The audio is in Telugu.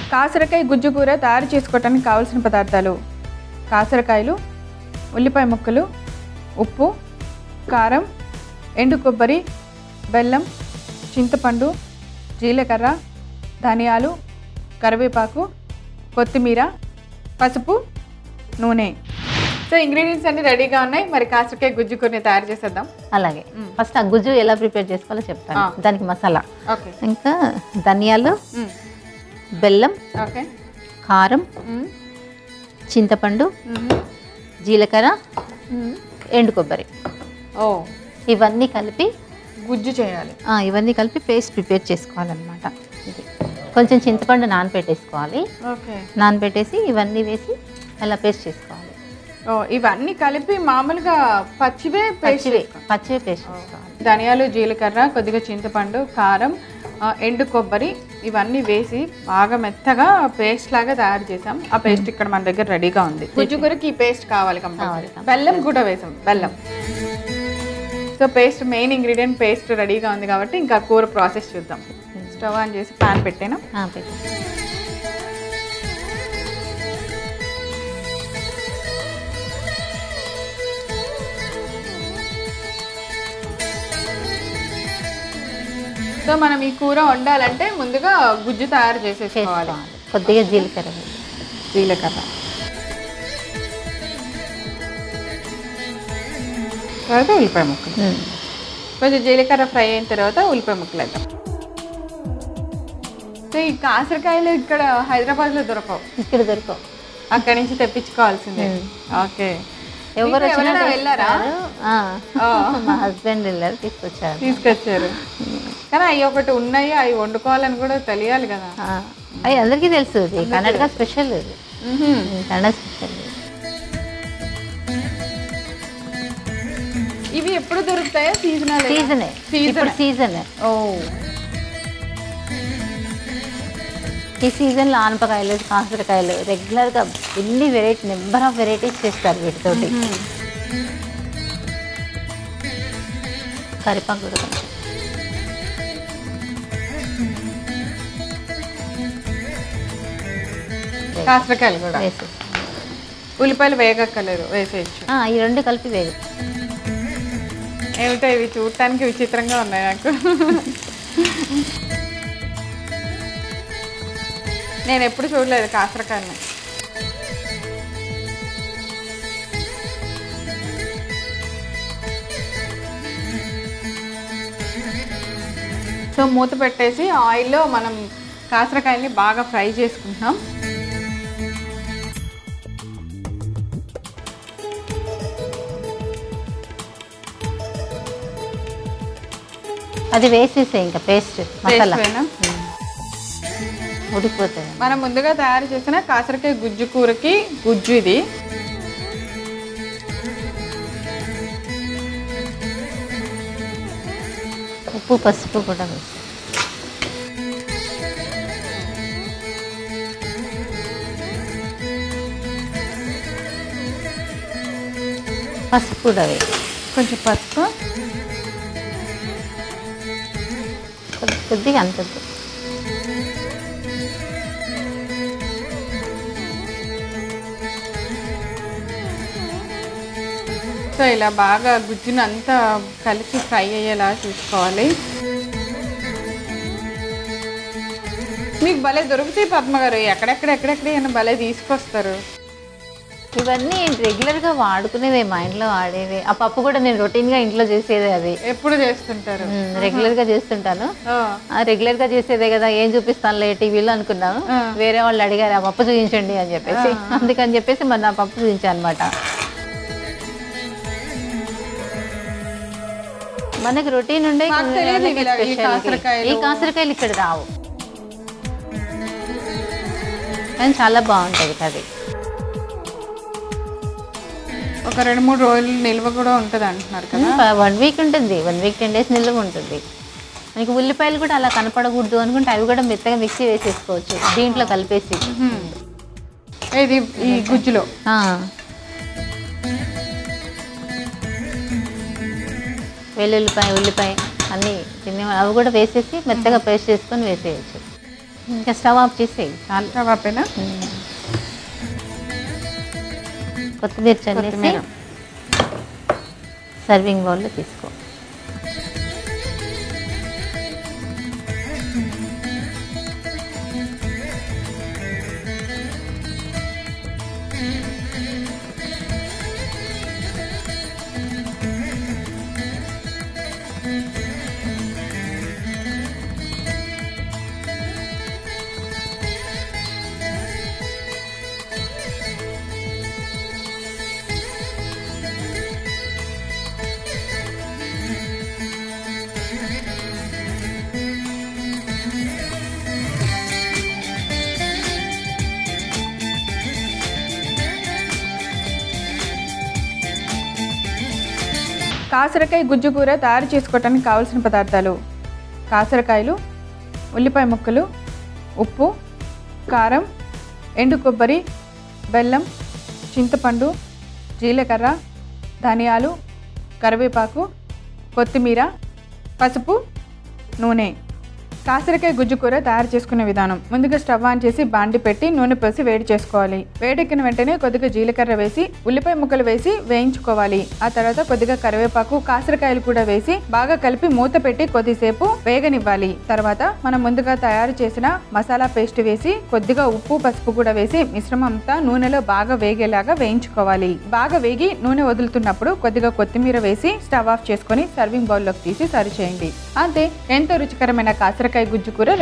కాసరకాయ గుజ్జు కూర తయారు చేసుకోవటానికి కావలసిన పదార్థాలు కాసరకాయలు ఉల్లిపాయ ముక్కలు ఉప్పు కారం ఎండు కొబ్బరి బెల్లం చింతపండు జీలకర్ర ధనియాలు కరివేపాకు కొత్తిమీర పసుపు నూనె సో ఇంగ్రీడియంట్స్ అన్ని రెడీగా ఉన్నాయి మరి కాసరకాయ గుజ్జు కూరని తయారు చేసేద్దాం అలాగే ఫస్ట్ ఆ గుజ్జు ఎలా ప్రిపేర్ చేసుకోవాలో చెప్తాను ఆ. దానికి మసాలా ఓకే ఇంకా ధనియాలు బెల్లం ఓకే కారం చింతపండు జీలకర్ర ఎండు కొబ్బరి ఓ ఇవన్నీ కలిపి గుజ్జు చేయాలి ఆ, ఇవన్నీ కలిపి పేస్ట్ ప్రిపేర్ చేసుకోవాలన్నమాట ఇది కొంచెం చింతపండు నానబెట్టేసుకోవాలి ఓకే నానబెట్టేసి ఇవన్నీ వేసి అలా పేస్ట్ చేసుకోవాలి ఓ ఇవన్నీ కలిపి మామూలుగా పచ్చివే పేస్ట్ పచ్చివే పచ్చివే పేస్ట్ చేసుకోవాలి ధనియాలు జీలకర్ర కొద్దిగా చింతపండు కారం ఆ, ఎండు కొబ్బరి ఇవన్నీ వేసి బాగా మెత్తగా పేస్ట్ లాగా తయారు చేసాం ఆ పేస్ట్ ఇక్కడ మన దగ్గర రెడీగా ఉంది గుజ్జుగురికి ఈ పేస్ట్ కావాలి కంపల్సరీ కావాలి, బెల్లం కూడా వేసాం బెల్లం so paste main ingredient paste రెడీగా ఉంది కాబట్టి ఇంకా కూర ప్రాసెస్ చూద్దాం స్టవ్ ఆన్ చేసి ప్యాన్ పెట్టాను ఆ, పెట్టు సో మనం ఈ కూర వండాలంటే ముందుగా గుజ్జు తయారు చేసేసుకోవాలి చేసుకోవాలి కొద్దిగా జీలకర్ర వేసి. జీలకర్ర తర్వాత ఉల్లిపాయ ముక్కలు ఉమ్. కొంచెం జీలకర్ర ఫ్రై అయిన తర్వాత ఉల్లిపాయ ముక్కలు వేద్దాం సో ఈ కాసరకాయలు ఇక్కడ హైదరాబాద్లో దొరకవు ఇక్కడ దొరకవు అక్కడి నుంచి తెప్పించుకోవాల్సిందే ఓకే ఎవరు మీతో వచ్చినా ఎవరైనా వెళ్ళారా ఆ. ఆ. మా హస్బెండ్ వెళ్ళారు తీసుకొచ్చారు తీసుకొచ్చారు కానీ అవి ఒకటి ఉన్నాయి అవి వండుకోవాలని కూడా తెలియాలి కదా ఆ. అవి అందరికీ తెలుసు ఇది కర్ణాటక స్పెషల్ ఇది మ్హూ. ఉమ్, కన్నడ స్పెషల్ ఇది. ఇవి ఎప్పుడు దొరుకుతాయా సీజనల్ సీజనే ఇప్పుడు సీజనే ఓ ఈ సీజన్లో ఆనపకాయలు కాసరకాయలు రెగ్యులర్గా ఎన్ని వెరైటీ నెంబర్ ఆఫ్ వెరైటీస్ చేస్తారు వీటితోటి కరిపాకు కూడా కొంచెం. కాసరకాయలు కూడా వేసి ఉల్లిపాయలు వేగక్కర్లేదు వేసేయచ్చు ఆ, ఈ రెండు కలిపి వేగు ఏమిటో ఇవి చూడటానికి విచిత్రంగా ఉన్నాయి నాకు నేను ఎప్పుడు చూడలేదు కాసరకాయని సో మూత పెట్టేసి ఆయిల్లో మనం కాసరకాయల్ని బాగా ఫ్రై చేసుకుంటున్నాం అది వేసేసే ఇంకా పేస్ట్ మసాలా వేసిపోయినా ఉడికిపోతుంది మనం ముందుగా తయారు చేసిన కాసరకాయ గుజ్జు కూరకి గుజ్జు ఇది ఉప్పు పసుపు కూడా వేసి పసుపు కూడా వేసి కొంచెం పసుపు కొద్ది కొద్దిగా అంత వద్దు. సో ఇలా బాగా గుజ్జును అంతా కలిసి ఫ్రై అయ్యేలా చూసుకోవాలి మీకు భలే దొరుకుతాయి పద్మ గారు ఎక్కడెక్కడ ఎక్కడెక్కడ ఈయన భలే తీసుకొస్తారు ఇవన్నీ రెగ్యులర్గా వాడుకునేవే మా ఇంట్లో వాడేవే ఆ పప్పు కూడా నేను రొటీన్గా ఇంట్లో చేసేదే అది ఎప్పుడు చేస్తుంటారు ఉమ్, రెగ్యులర్గా చేస్తుంటాను ఆ, ఆ, రెగ్యులర్గా చేసేదే కదా ఏం చూపిస్తానులే టీవీలో అనుకున్నాను ఆ. వేరే వాళ్ళు అడిగారు ఆ పప్పు చూపించండి అని చెప్పేసి అందుకని చెప్పేసి మరి నా పప్పు చూపించాను అనమాట మనకి రొటీన్ ఉండే మాకు తెలియదు మనకి ఇలా ఈ special కి. కాకరకాయలు. ఈ కాసరకాయలు ఇక్కడ రావు కానీ చాలా బాగుంటుంది కర్రీ ఒక రెండు మూడు రోజులు నిల్వ కూడా ఉంటుంది అంటున్నారు కదా వన్ వీక్ ఉంటుంది వన్ వీక్ టెన్ డేస్ నిల్వ ఉంటుంది మనకి ఉల్లిపాయలు కూడా అలా కనపడకూడదు అనుకుంటే అవి కూడా మెత్తగా మిక్సీ వేసేసుకోవచ్చు దీంట్లో కలిపేసి మ్మ్. ఇది ఈ గుజ్జులో ఆ. వెల్లుల్లిపాయ ఉల్లిపాయ అన్నీ తినే అవి కూడా వేసేసి మెత్తగా పేస్ట్ చేసుకొని వేసేయచ్చు ఇంకా స్టవ్ ఆఫ్ చేసేయి చాలు రవ్వ పైన కొత్తిమీర చల్లేసి కొత్తిమీర. సర్వింగ్ బౌల్లో తీసుకో కాసరకాయ గుజ్జు కూర తయారు చేసుకోవటానికి కావాల్సిన పదార్థాలు కాసరకాయలు ఉల్లిపాయ ముక్కలు ఉప్పు కారం ఎండు కొబ్బరి బెల్లం చింతపండు జీలకర్ర ధనియాలు కరివేపాకు కొత్తిమీర పసుపు నూనె కాసరకాయ గుజ్జు కూర తయారు చేసుకునే విధానం ముందుగా స్టవ్ ఆన్ చేసి బాండి పెట్టి నూనె పోసి వేడి చేసుకోవాలి వేడెక్కిన వెంటనే కొద్దిగా జీలకర్ర వేసి ఉల్లిపాయ ముక్కలు వేసి వేయించుకోవాలి ఆ తర్వాత కొద్దిగా కరివేపాకు కాసరకాయలు కూడా వేసి బాగా కలిపి మూత పెట్టి కొద్దిసేపు వేగనివ్వాలి తర్వాత మనం ముందుగా తయారు చేసిన మసాలా పేస్ట్ వేసి కొద్దిగా ఉప్పు పసుపు కూడా వేసి మిశ్రమం అంతా నూనెలో బాగా వేగేలాగా వేయించుకోవాలి బాగా వేగి నూనె వదులుతున్నప్పుడు కొద్దిగా కొత్తిమీర వేసి స్టవ్ ఆఫ్ చేసుకొని సర్వింగ్ బౌల్లోకి తీసి సర్వ్ చేయండి అంతే ఎంతో రుచికరమైన కాసరకాయ గుజ్జు కూర